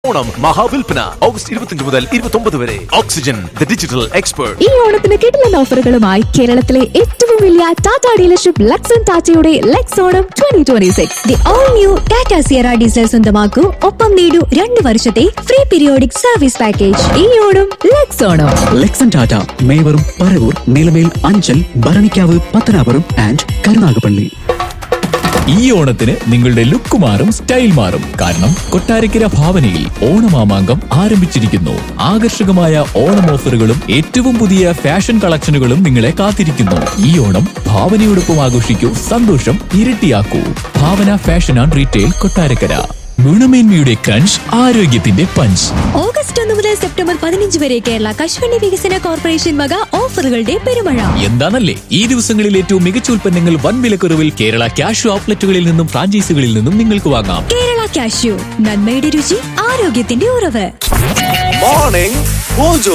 Onam മഹാവിൽപ്പന August ഇരുപത്തിയഞ്ച് മുതൽ ഇരുപത്തി വരെ ഓക്സിജൻ ദ ഡിജിറ്റൽ എക്സ്പേർട്ട് ഈ ഓണത്തിന് കിടിലൻ ഓഫറുകളുമായി കേരളത്തിലെ ഏറ്റവും വലിയ ടാറ്റ ഡീലർഷിപ്പ് ലക്സൺ ടാറ്റയുടെ ലെക്സ് Onam twenty twenty six the all new Tata Sierra diesel സ്വന്തമാക്കൂ ഒപ്പം നേടൂ രണ്ട് വർഷത്തെ ഫ്രീ പീരിയോഡിക് സർവീസ് പാക്കേജ് ഈ ഓണം ലെക്സ് ഓണം ലെക്സൺ ടാറ്റ മേവറും പറവൂർ നിലമേൽ അഞ്ചൽ ഭരണിക്കാവ് പത്തനാപുരം ആൻഡ് കരുനാഗപ്പള്ളി ഈ ഓണത്തിന് നിങ്ങളുടെ ലുക്ക് മാറും സ്റ്റൈൽ മാറും കാരണം കൊട്ടാരക്കര ഭാവനയിൽ ഓണമാമാങ്കം ആരംഭിച്ചിരിക്കുന്നു ആകർഷകമായ ഓണം ഓഫറുകളും ഏറ്റവും പുതിയ ഫാഷൻ കളക്ഷനുകളും നിങ്ങളെ കാത്തിരിക്കുന്നു ഈ ഓണം ഭാവനയോടൊപ്പം ആഘോഷിക്കൂ സന്തോഷം ഇരട്ടിയാക്കൂ Bhavana fashion and retail Kottarakkara ഗുണമേന്മയുടെ ക്രഞ്ച് ആരോഗ്യത്തിന്റെ പഞ്ച് ഓഗസ്റ്റ് ഒന്ന് മുതൽ സെപ്റ്റംബർ പതിനഞ്ച് വരെ കേരള കശുവണ്ടി വികസന കോർപ്പറേഷൻ വക ഓഫറുകളുടെ പെരുമഴ എന്താണല്ലേ ഈ ദിവസങ്ങളിൽ ഏറ്റവും മികച്ച ഉൽപ്പന്നങ്ങൾ വൻ വിലക്കുറവിൽ കേരള ക്യാഷ് ഔട്ട്ലെറ്റുകളിൽ നിന്നും ഫ്രാഞ്ചൈസികളിൽ നിന്നും നിങ്ങൾക്ക് വാങ്ങാം കേരള കാഷ്യൂ നന്മയുടെ രുചി ആരോഗ്യത്തിന്റെ ഉറവ് morning mojo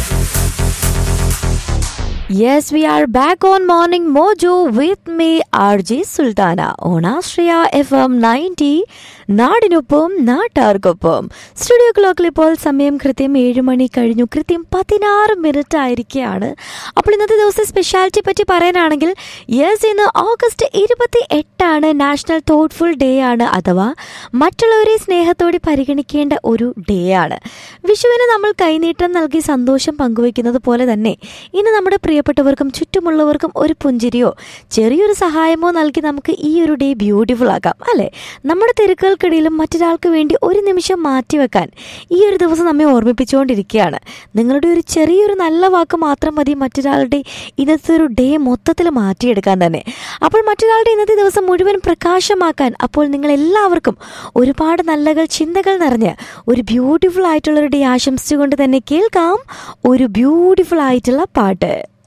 Yes, we are back on Morning Mojo with me, RJ Sultana, on Astria FM 90, നാടിനൊപ്പം നാട്ടാർക്കൊപ്പം സ്റ്റുഡിയോ ക്ലോക്കിൽ ഇപ്പോൾ സമയം കൃത്യം ഏഴ് മണി കഴിഞ്ഞു കൃത്യം പതിനാറ് മിനിറ്റ് ആയിരിക്കുകയാണ് അപ്പോൾ ഇന്നത്തെ ദിവസത്തെ സ്പെഷ്യാലിറ്റി പറ്റി പറയാനാണെങ്കിൽ യെസ് ഇന്ന് ഓഗസ്റ്റ് ഇരുപത്തി എട്ടാണ് നാഷണൽ തോട്ട്ഫുൾ ഡേ ആണ് അഥവാ മറ്റുള്ളവരെ സ്നേഹത്തോടെ പരിഗണിക്കേണ്ട ഒരു ഡേ ആണ് വിഷുവിന് നമ്മൾ കൈനീട്ടം നൽകി സന്തോഷം പങ്കുവയ്ക്കുന്നത് പോലെ തന്നെ ഇന്ന് നമ്മുടെ പ്രിയപ്പെട്ടവർക്കും ചുറ്റുമുള്ളവർക്കും ഒരു പുഞ്ചിരിയോ ചെറിയൊരു സഹായമോ നൽകി നമുക്ക് ഈ ഒരു ഡേ ബ്യൂട്ടിഫുൾ ആക്കാം അല്ലേ നമ്മുടെ തിരക്കുകൾക്കിടയിലും മറ്റൊരാൾക്ക് വേണ്ടി ഒരു നിമിഷം മാറ്റിവെക്കാൻ ഈ ഒരു ദിവസം നമ്മെ ഓർമ്മിപ്പിച്ചുകൊണ്ടിരിക്കുകയാണ് നിങ്ങളുടെ ഒരു ചെറിയൊരു നല്ല വാക്ക് മാത്രം മതി മറ്റൊരാളുടെ ഇന്നത്തെ ഒരു ഡേ മൊത്തത്തിൽ മാറ്റിയെടുക്കാൻ തന്നെ അപ്പോൾ മറ്റൊരാളുടെ ഇന്നത്തെ ദിവസം മുഴുവൻ പ്രകാശമാക്കാൻ അപ്പോൾ നിങ്ങൾ എല്ലാവർക്കും ഒരുപാട് നല്ലകൾ ചിന്തകൾ നിറഞ്ഞ് ഒരു ബ്യൂട്ടിഫുൾ ആയിട്ടുള്ള ഒരു ഡേ ആശംസിച്ചുകൊണ്ട് തന്നെ കേൾക്കാം ഒരു ബ്യൂട്ടിഫുൾ ആയിട്ടുള്ള പാട്ട്